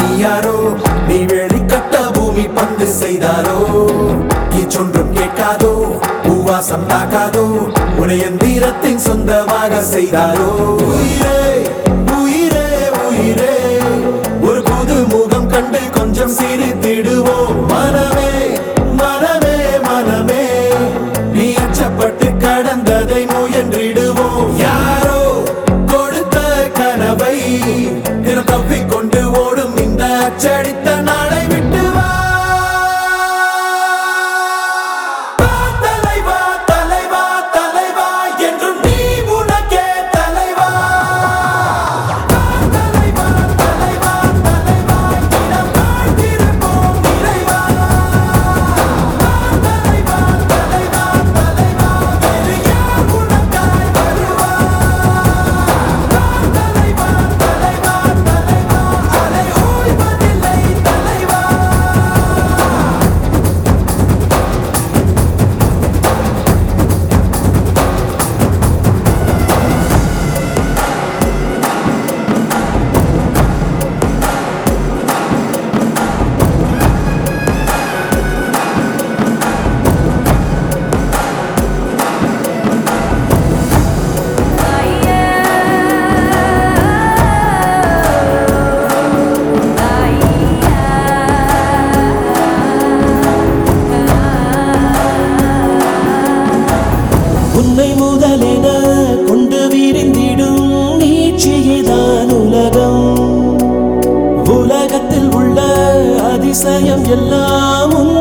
நீ யாரோ நீ வெளிக்கட்ட பூமி பந்து செய்தாரோ இச்சொன்றும் கேட்காதோ பூவாசம் தாக்காதோ உனையன் வீரத்தின் சொந்தமாக செய்தாரோ உயிரே உயிரே உயிரே ஒரு புது முகம் கண்டு கொஞ்சம் சிரித்திடுவோம் மனமே மனமே மனமே நீ அச்சப்பட்டு கடந்ததை முயன்றிடுவோம் யாரோ கொடுத்த கனவை தினம் தப்பிக்கொண்டு ஓடும் இந்த அச்சடித்த நாளை விட்டு வா வா, தலைவா தலைவா தலைவா என்றும் நீ உனக்கே தலைவா தலைவா தலைவா தலைவா இனம் வாழ்ந்திருப்போம் நிறைவா தலைவா தலைவா தலைவா வேறு யார் உனக்காய் வருவா தலைவா தலைவா தலைவா அலை ஓய்வதில்லை தலைவா உன்னை முதலென கொண்டு விரிந்திடும் நீட்சியேதான் உலகம் உலகத்தில் உள்ள அதிசயம் எல்லாம் உன்